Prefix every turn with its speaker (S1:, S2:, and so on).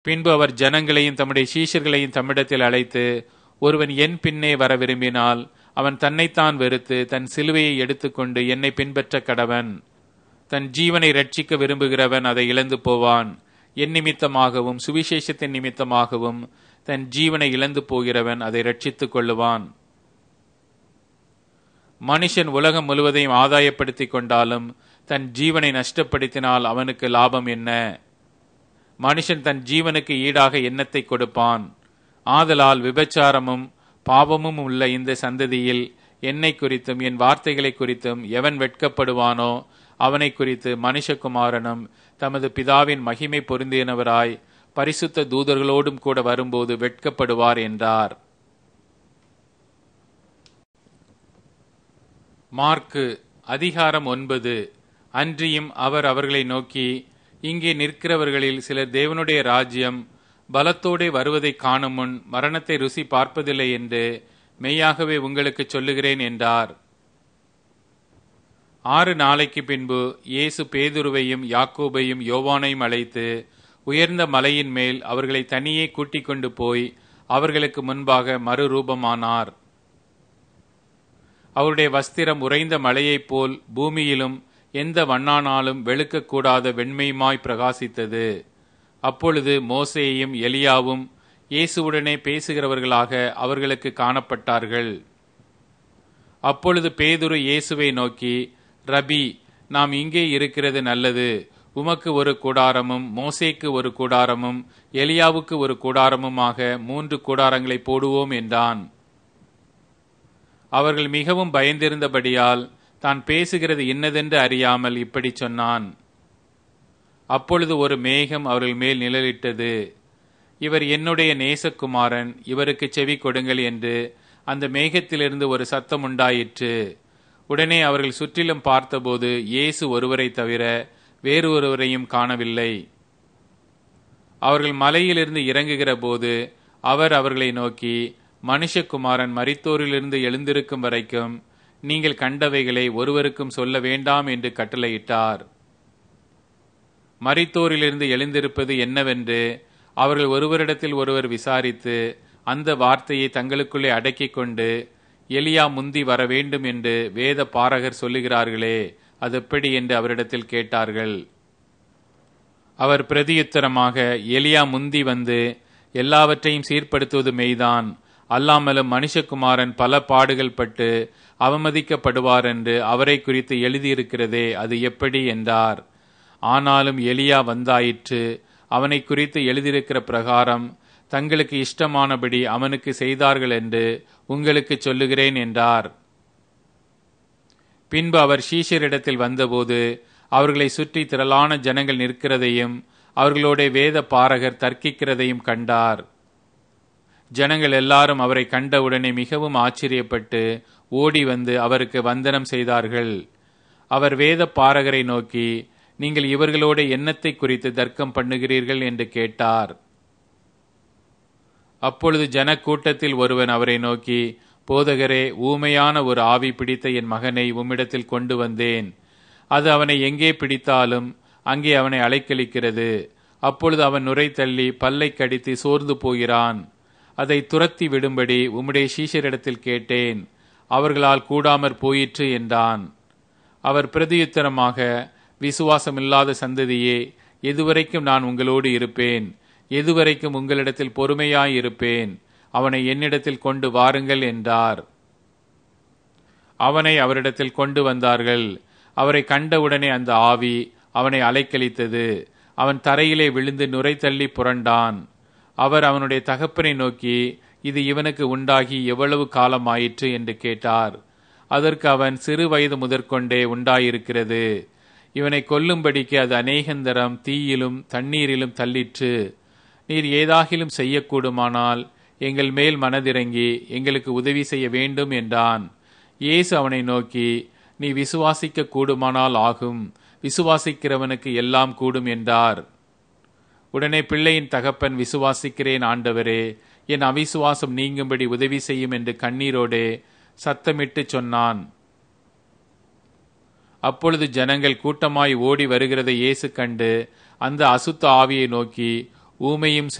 S1: பின்பு அவர் ஜனங்களையும் தம்முடைய சீஷர்களையும் தம்மிடத்தில் அழைத்து ஒருவன் என் பின்னே வர விரும்பினால் அவன் தன்னைத்தான் வெறுத்து தன் சிலுவையை எடுத்துக்கொண்டு என்னை பின்பற்ற கடவன் தன் ஜீவனை ரட்சிக்க விரும்புகிறவன் அதை இழந்து போவான் என் நிமித்தமாகவும் சுவிசேஷத்தின் நிமித்தமாகவும் தன் ஜீவனை இழந்து போகிறவன் அதை ரட்சித்துக் கொள்ளுவான் மனுஷன் உலகம் முழுவதையும் ஆதாயப்படுத்திக் கொண்டாலும் தன் ஜீவனை நஷ்டப்படுத்தினால் அவனுக்கு லாபம் என்ன மனுஷன் தன் ஜீவனுக்கு ஈடாக எண்ணத்தை கொடுப்பான் ஆதலால் விபச்சாரமும் பாவமும் உள்ள இந்த சந்ததியில் என்னை குறித்தும் என் வார்த்தைகளை குறித்தும் எவன் வெட்கப்படுவானோ அவனை குறித்து மனுஷகுமாரனும் தமது பிதாவின் மகிமை பொருந்தியனவராய் பரிசுத்த தூதர்களோடும் கூட வரும்போது வெட்கப்படுவார் என்றார் மார்க்கு அதிகாரம் ஒன்பது அன்றியும் அவர் அவர்களை நோக்கி இங்கே நிற்கிறவர்களில் சிலர் தேவனுடைய ராஜ்யம் பலத்தோடே வருவதை காணும் முன் மரணத்தை ருசி பார்ப்பதில்லை என்று மெய்யாகவே உங்களுக்கு சொல்லுகிறேன் என்றார் ஆறு நாளைக்கு பின்பு இயேசு பேதுருவையும் யாக்கோபையும் யோவானையும் அழைத்து உயர்ந்த மலையின் மேல் அவர்களை தனியே கூட்டிக் கொண்டு போய் அவர்களுக்கு முன்பாக மறுரூபமானார் அவருடைய வஸ்திரம் உறைந்த மலையைப் போல் பூமியிலும் எந்த வண்ணானாலும் வெளுக்கக்கூடாத வெண்மையுமாய் பிரகாசித்தது அப்பொழுது மோசேயும் எலியாவும் இயேசுவுடனே பேசுகிறவர்களாக அவர்களுக்கு காணப்பட்டார்கள் அப்பொழுது பேதுரு இயேசுவை நோக்கி ரபி நாம் இங்கே இருக்கிறது நல்லது உமக்கு ஒரு கூடாரமும் மோசேக்கு ஒரு கூடாரமும் எலியாவுக்கு ஒரு கூடாரமுமாக மூன்று கூடாரங்களை போடுவோம் என்றான் அவர்கள் மிகவும் பயந்திருந்தபடியால் தான் பேசுகிறது இன்னதென்று அறியாமல் இப்படி சொன்னான் அப்பொழுது ஒரு மேகம் அவர்கள் மேல் நிழலிட்டது இவர் என்னுடைய நேசகுமாரன் இவருக்கு செவி கொடுங்கள் என்று அந்த மேகத்திலிருந்து ஒரு சத்தம் உண்டாயிற்று உடனே அவர்கள் சுற்றிலும் பார்த்தபோது இயேசு ஒருவரை தவிர வேறு ஒருவரையும் காணவில்லை அவர்கள் மலையிலிருந்து இறங்குகிற போது அவர் அவர்களை நோக்கி மனுஷகுமாரன் மரித்தோரிலிருந்து எழுந்திருக்கும் வரைக்கும் நீங்கள் கண்டவைகளை ஒருவருக்கும் சொல்ல வேண்டாம் என்று கட்டளையிட்டார் மரித்தோரிலிருந்து எழுந்திருப்பது என்னவென்று அவர்கள் ஒருவரிடத்தில் ஒருவர் விசாரித்து அந்த வார்த்தையை தங்களுக்குள்ளே அடக்கிக் கொண்டு எலியா முந்தி வர வேண்டும் என்று வேத பாரகர் சொல்லுகிறார்களே அது எப்படி என்று அவரிடத்தில் கேட்டார்கள் அவர் பிரதியுத்தரமாக எலியா முந்தி வந்து எல்லாவற்றையும் சீர்படுத்துவது மெய்தான் அல்லாமலும் மனுஷகுமாரன் பல பாடுகள் பட்டு அவமதிக்கப்படுவார் என்று அவரை குறித்து எழுதியிருக்கிறதே அது எப்படி என்றார் ஆனாலும் எலியா வந்தாயிற்று அவனை குறித்து எழுதியிருக்கிற பிரகாரம் தங்களுக்கு இஷ்டமானபடி அவனுக்கு செய்தார்கள் என்று உங்களுக்கு சொல்லுகிறேன் என்றார் பின்பு அவர் ஷீஷரிடத்தில் வந்தபோது அவர்களை சுற்றி திரளான ஜனங்கள் நிற்கிறதையும் அவர்களோட வேத பாரகர் தர்க்கிக்கிறதையும் கண்டார் ஜனங்கள் எல்லாரும் அவரை கண்டவுடனே மிகவும் ஆச்சரியப்பட்டு ஓடி வந்து அவருக்கு வந்தனம் செய்தார்கள் அவர் வேத பாரகரை நோக்கி நீங்கள் இவர்களோட எண்ணத்தை குறித்து தர்க்கம் பண்ணுகிறீர்கள் என்று கேட்டார் அப்பொழுது ஜனக்கூட்டத்தில் ஒருவன் அவரை நோக்கி போதகரே ஊமையான ஒரு ஆவி பிடித்த என் மகனை உம்மிடத்தில் கொண்டு வந்தேன் அது அவனை எங்கே பிடித்தாலும் அங்கே அவனை அலைக்கழிக்கிறது அப்பொழுது அவன் நுரை தள்ளி பல்லை கடித்து சோர்ந்து போகிறான் அதை துரத்தி விடும்படி உம்முடைய சீஷரிடத்தில் கேட்டேன் அவர்களால் கூடாமற் போயிற்று என்றான் அவர் பிரதியுத்தரமாக விசுவாசமில்லாத சந்ததியே எதுவரைக்கும் நான் உங்களோடு இருப்பேன் எதுவரைக்கும் உங்களிடத்தில் பொறுமையாயிருப்பேன் அவனை என்னிடத்தில் கொண்டு வாருங்கள் என்றார் அவனை அவரிடத்தில் கொண்டு வந்தார்கள் அவரை கண்டவுடனே அந்த ஆவி அவனை அலைக்கழித்தது அவன் தரையிலே விழுந்து நுரை தள்ளி புரண்டான் அவர் அவனுடைய தகப்பனை நோக்கி இது இவனுக்கு உண்டாகி எவ்வளவு காலம் ஆயிற்று என்று கேட்டார் அதற்கு அவன் சிறு வயது முதற்கொண்டே உண்டாயிருக்கிறது இவனை கொல்லும்படிக்கு அது அநேகந்தரம் தீயிலும் தண்ணீரிலும் தள்ளிற்று நீர் ஏதாகிலும் செய்யக்கூடுமானால் எங்கள் மேல் மனதிறங்கி எங்களுக்கு உதவி செய்ய வேண்டும் என்றான் இயேசு அவனை நோக்கி நீ விசுவாசிக்க கூடுமானால் ஆகும் விசுவாசிக்கிறவனுக்கு எல்லாம் கூடும் என்றார் உடனே பிள்ளையின் தகப்பன் விசுவாசிக்கிறேன் ஆண்டவரே என் அவிசுவாசம் நீங்கும்படி உதவி செய்யும் என்று கண்ணீரோடே சத்தமிட்டு சொன்னான் அப்பொழுது ஜனங்கள் கூட்டமாய் ஓடி வருகிறதை இயேசு கண்டு அந்த அசுத்த ஆவியை நோக்கி ஊமையும்